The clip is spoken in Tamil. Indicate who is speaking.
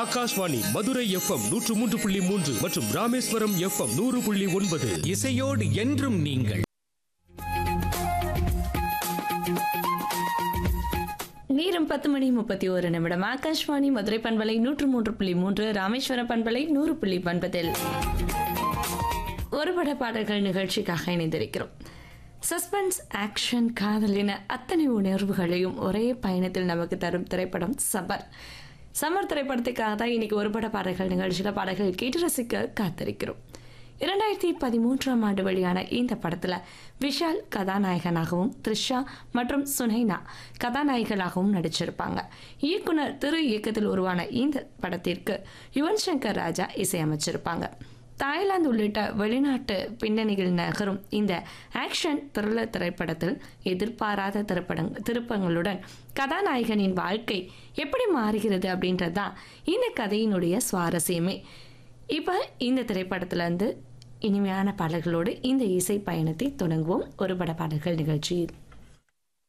Speaker 1: ஆகாஷ்வாணி மதுரை எஃப்எம் நூற்று மூன்று புள்ளி மூன்று மற்றும் ராமேஸ்வரம் எஃப்எம் நூறு புள்ளி ஒன்பது
Speaker 2: இசையோடு என்றும் நீங்கள்
Speaker 3: நேரம் பத்து மணி முப்பத்தி ஒரு நிமிடம் ஆகாஷ்வாணி மதுரை பண்பலை நூற்று மூன்று புள்ளி மூன்று ராமேஸ்வரம் பண்பலை நூறு புள்ளி பண்பதில் ஒருபட பாடல்கள் நிகழ்ச்சிக்காக இணைந்திருக்கிறோம் சஸ்பென்ஸ் ஆக்ஷன் காதல் என அத்தனை உணர்வுகளையும் ஒரே பயணத்தில் நமக்கு தரும் திரைப்படம் சபர் சமர் திரைப்படத்துக்காக தான் இன்னைக்கு ஒருபட பாடல்கள் நிகழ்ச்சியில் பாடல்கள் கேட்டு ரசிக்க காத்திருக்கிறோம் இரண்டாயிரத்தி பதிமூன்றாம் ஆண்டு வெளியான இந்த படத்துல விஷால் கதாநாயகனாகவும் த்ரிஷா மற்றும் சுனைனா கதாநாயகிகளாகவும் நடிச்சிருப்பாங்க இயக்குனர் திரு இயக்கத்தில் உருவான இந்த படத்திற்கு யுவன் சங்கர் ராஜா இசையமைச்சிருப்பாங்க தாய்லாந்து உள்ளிட்ட வெளிநாட்டு பின்னணியில் நகரும் இந்த ஆக்ஷன் த்ரில்லர் திரைப்படத்தில் எதிர்பாராத திரைப்படங் திருப்பங்களுடன் கதாநாயகனின் வாழ்க்கை எப்படி மாறுகிறது அப்படின்றது தான் இந்த கதையினுடைய சுவாரஸ்யமே இப்போ இந்த திரைப்படத்துல இருந்து இனிமையான பாடல்களோடு இந்த இசை பயணத்தை தொடங்குவோம் ஒரு பட பாடல்கள் நிகழ்ச்சியில்